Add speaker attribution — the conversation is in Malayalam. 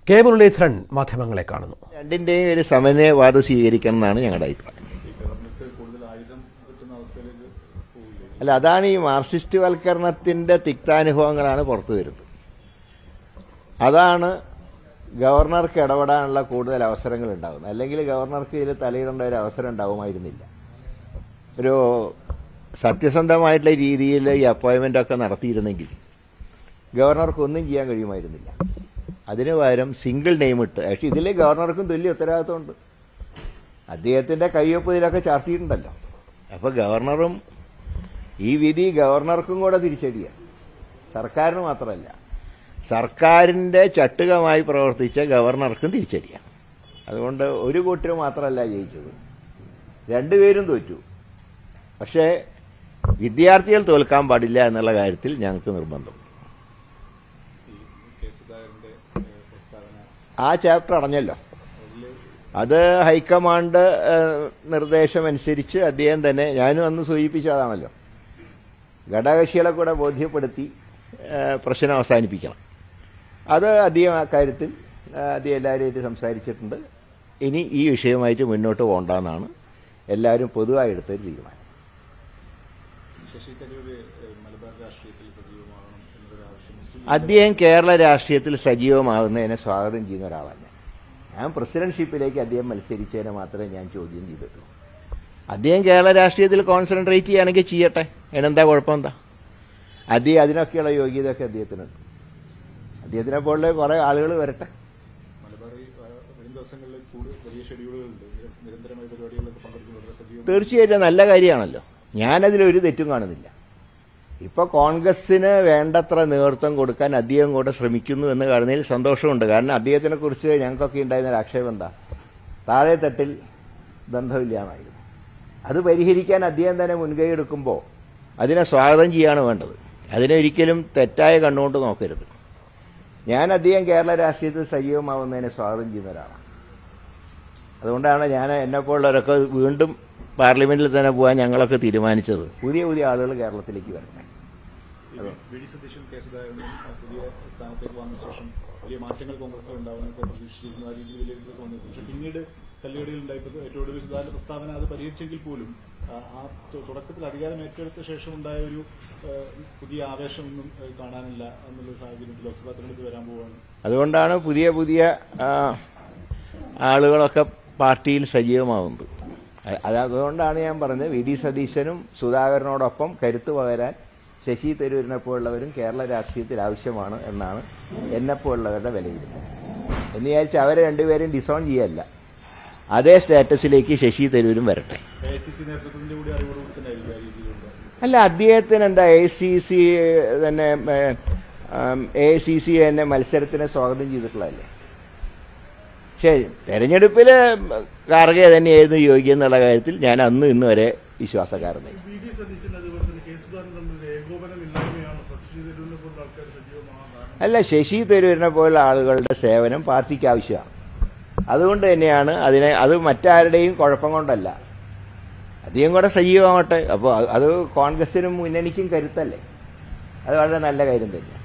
Speaker 1: കെ മുരളീധരൻ മാധ്യമങ്ങളെ കാണുന്നു
Speaker 2: രണ്ടിന്റെയും ഒരു സമന്വയവാദം സ്വീകരിക്കണം എന്നാണ് ഞങ്ങളുടെ അഭിപ്രായം അല്ല അതാണ് ഈ മാർക്സിസ്റ്റ് വൽക്കരണത്തിന്റെ തിക്താനുഭവങ്ങളാണ് പുറത്തു വരുന്നത് അതാണ് ഗവർണർക്ക് ഇടപെടാനുള്ള കൂടുതൽ അവസരങ്ങൾ ഉണ്ടാകുന്നത് അല്ലെങ്കിൽ ഗവർണർക്ക് ഇതിൽ തലയിടേണ്ട ഒരു അവസരം ഉണ്ടാവുമായിരുന്നില്ല ഒരു സത്യസന്ധമായിട്ടുള്ള രീതിയിൽ ഈ അപ്പോയിന്റ്മെന്റ് ഒക്കെ നടത്തിയിരുന്നെങ്കിൽ ഗവർണർക്ക് ഒന്നും ചെയ്യാൻ കഴിയുമായിരുന്നില്ല അതിനു പകരം സിംഗിൾ നെയിം ഇട്ട് പക്ഷെ ഇതിൽ ഗവർണർക്കും തുല്യ ഉത്തരവാദിത്വമുണ്ട് അദ്ദേഹത്തിന്റെ കയ്യൊപ്പ് ഇതിലൊക്കെ ചാർത്തിയിട്ടുണ്ടല്ലോ അപ്പൊ ഗവർണറും ഈ വിധി ഗവർണർക്കും കൂടെ തിരിച്ചടിയാണ് സർക്കാരിന് മാത്രമല്ല സർക്കാരിന്റെ ചട്ടുകമായി പ്രവർത്തിച്ച ഗവർണർക്കും തിരിച്ചടിയാണ് അതുകൊണ്ട് ഒരു കൂട്ടർ മാത്രമല്ല ജയിച്ചത് രണ്ടുപേരും തോറ്റു പക്ഷേ വിദ്യാർത്ഥികൾ തോൽക്കാൻ പാടില്ല എന്നുള്ള കാര്യത്തിൽ ഞങ്ങൾക്ക് നിർബന്ധം ആ ചാപ്റ്റർ അടഞ്ഞല്ലോ അത് ഹൈക്കമാൻഡ് ഏഹ്, നിർദ്ദേശമനുസരിച്ച് അദ്ദേഹം തന്നെ ഞാനും അന്ന് സൂചിപ്പിച്ചതാണല്ലോ ഘടകകക്ഷികളെ കൂടെ ബോധ്യപ്പെടുത്തി ഏഹ്, പ്രശ്നം അവസാനിപ്പിക്കണം അത് അദ്ദേഹം ആ കാര്യത്തിൽ ഏഹ്, അദ്ദേഹം എല്ലാവരുമായിട്ട് സംസാരിച്ചിട്ടുണ്ട് ഇനി ഈ വിഷയമായിട്ട് മുന്നോട്ട് പോകണ്ടെന്നാണ് എല്ലാവരും പൊതുവായി എടുത്തൊരു തീരുമാനം
Speaker 3: ശശി തരൂർ മലബാർ രാഷ്ട്രീയത്തിൽ സജീവമാകണം എന്നൊരു ആവശ്യം മുസ്ലിം
Speaker 2: അദ്ദേഹം കേരള രാഷ്ട്രീയത്തിൽ സജീവമാകുന്നതിനെ സ്വാഗതം ചെയ്യുന്ന ഒരാളാണ് ഞാൻ. ഞാൻ പ്രസിഡന്റ്ഷിപ്പിലേക്ക് അദ്ദേഹം മത്സരിച്ചതിനെ മാത്രമേ ഞാൻ ചോദ്യം ചെയ്തിട്ടുള്ളൂ അദ്ദേഹം കേരള രാഷ്ട്രീയത്തിൽ കോൺസെൻട്രേറ്റ് ചെയ്യുകയാണെങ്കിൽ ചെയ്യട്ടെ അതിനെന്താ കുഴപ്പം എന്താ അദ്ദേഹം അതിനൊക്കെയുള്ള യോഗ്യതയൊക്കെ അദ്ദേഹത്തിനുണ്ട് അദ്ദേഹത്തിനെ പോലുള്ള കുറെ ആളുകൾ വരട്ടെ
Speaker 3: മലബാറിൽ ആ, വരും ദിവസങ്ങളിൽ കൂടുതൽ വലിയ ഷെഡ്യൂളുകളുണ്ട് നിര- നിരന്തരമായ പരിപാടികളിലൊക്കെ പങ്കെടുക്കുന്ന വളരെ സജീവം
Speaker 2: തീർച്ചയായിട്ടും നല്ല കാര്യമാണല്ലോ ഞാനതിലൊരു തെറ്റും കാണുന്നില്ല ഇപ്പൊ കോൺഗ്രസിന് വേണ്ടത്ര നേതൃത്വം കൊടുക്കാൻ അദ്ദേഹം കൂടെ ശ്രമിക്കുന്നു എന്ന് കാണുന്നതിൽ സന്തോഷമുണ്ട് കാരണം അദ്ദേഹത്തിനെ കുറിച്ച് ഞങ്ങൾക്കൊക്കെ ഉണ്ടായിരുന്ന ഒരു ആക്ഷേപം എന്താ താഴെ തട്ടിൽ ബന്ധമില്ല എന്നായിരുന്നു അത് പരിഹരിക്കാൻ അദ്ദേഹം തന്നെ മുൻകൈ എടുക്കുമ്പോൾ അതിനെ സ്വാഗതം ചെയ്യാണ് വേണ്ടത് അതിനെ ഒരിക്കലും തെറ്റായ കണ്ണുകൊണ്ട് നോക്കരുത് ഞാൻ അദ്ദേഹം കേരള രാഷ്ട്രീയത്തിൽ സജീവമാവുന്നതിനെ സ്വാഗതം ചെയ്യുന്ന ഒരാളാണ് അതുകൊണ്ടാണ് ഞാൻ എന്നെപ്പോലുള്ളവരൊക്കെ വീണ്ടും പാർലമെന്റിൽ തന്നെ പോകാൻ ഞങ്ങളൊക്കെ തീരുമാനിച്ചത് പുതിയ പുതിയ ആളുകൾ കേരളത്തിലേക്ക് വരട്ടെ
Speaker 3: വി ഡി സതീശൻ കെ സുധാകരനും ആ, പുതിയ സ്ഥാനത്തേക്ക് വന്ന ശേഷം വലിയ മാറ്റങ്ങൾ കോൺഗ്രസിൽ ഉണ്ടാവുമെന്നൊക്കെ പ്രതീക്ഷിച്ചിരുന്നു ആ രീതിയിൽ വിലയിരുത്തൽ തോന്നിയിരുന്നു പക്ഷെ പിന്നീട് കല്ലുകടിയിൽ ഉണ്ടായപ്പോൾ ഏറ്റവും ഒടുവിൽ സുധാകരന്റെ പ്രസ്താവന അത് പരിഹരിച്ചെങ്കിൽ പോലും ആ, ആ തു- തുടക്കത്തിൽ അധികാരം ഏറ്റെടുത്ത ശേഷം ഉണ്ടായ ഒരു ആ, പുതിയ ആവേശമൊന്നും ആ, കാണാനില്ല എന്നുള്ള സാഹചര്യത്തിൽ ലോക്സഭാ തെരഞ്ഞെടുപ്പ് വരാൻ പോവുകയാണ്
Speaker 2: അതുകൊണ്ടാണ് പുതിയ പുതിയ ആ, ആളുകളൊക്കെ പാർട്ടിയിൽ സജീവമാവുന്നത് അ- അത് അതുകൊണ്ടാണ് ഞാൻ പറഞ്ഞത് വി ഡി സതീശനും സുധാകരനോടൊപ്പം കരുത്തു പകരാൻ ശശി തരൂരിനെ പോലുള്ളവരും കേരള രാഷ്ട്രീയത്തിൽ ആവശ്യമാണ് എന്നാണ് എന്നെപ്പോലുള്ളവരുടെ വിലയിരുത്തൽ എന്ന് വിചാരിച്ച് അവരെ രണ്ടുപേരും ഡിസോൺ ചെയ്യല്ല അതേ സ്റ്റാറ്റസിലേക്ക് ശശി തരൂരും വരട്ടെ
Speaker 3: എ ഐ സി സി നേതൃത്വത്തിന്റെ കൂടി അറിവോടുകൂടി തന്നെ ആയിരിക്കും ആ രീതിയിലുണ്ട്
Speaker 2: അല്ല അദ്ദേഹത്തിന് എന്താ എ സി സി തന്നെ എ സി സി തന്നെ മത്സരത്തിനെ സ്വാഗതം ചെയ്തിട്ടുള്ളതല്ലേ പക്ഷേ തെരഞ്ഞെടുപ്പില് കാർഗെ തന്നെയായിരുന്നു യോഗ്യം എന്നുള്ള കാര്യത്തിൽ ഞാൻ അന്ന് ഇന്ന് വരെ വിശ്വാസക്കാരനായി
Speaker 4: വി ഡി സതീശൻ അതുപോലെ തന്നെ കെ സുധാകരൻ തമ്മിൽ ഏകോപനം ഇല്ലായ്മയാണ് ശശി തരൂരിനെ പോലുള്ള ആൾക്കാർ സജീവമാകാൻ കാരണം
Speaker 2: അല്ല ശശി തരൂരിനെ പോലുള്ള ആളുകളുടെ സേവനം പാർട്ടിക്ക് ആവശ്യമാണ് അതുകൊണ്ട് തന്നെയാണ് അതിനെ അത് മറ്റാരുടെയും കുഴപ്പം കൊണ്ടല്ല അധികം കൂടെ സജീവമാവട്ടെ അപ്പോൾ അത് കോൺഗ്രസിനും മുന്നണിക്കും കരുത്തല്ലേ അത് വളരെ നല്ല കാര്യം തന്നെ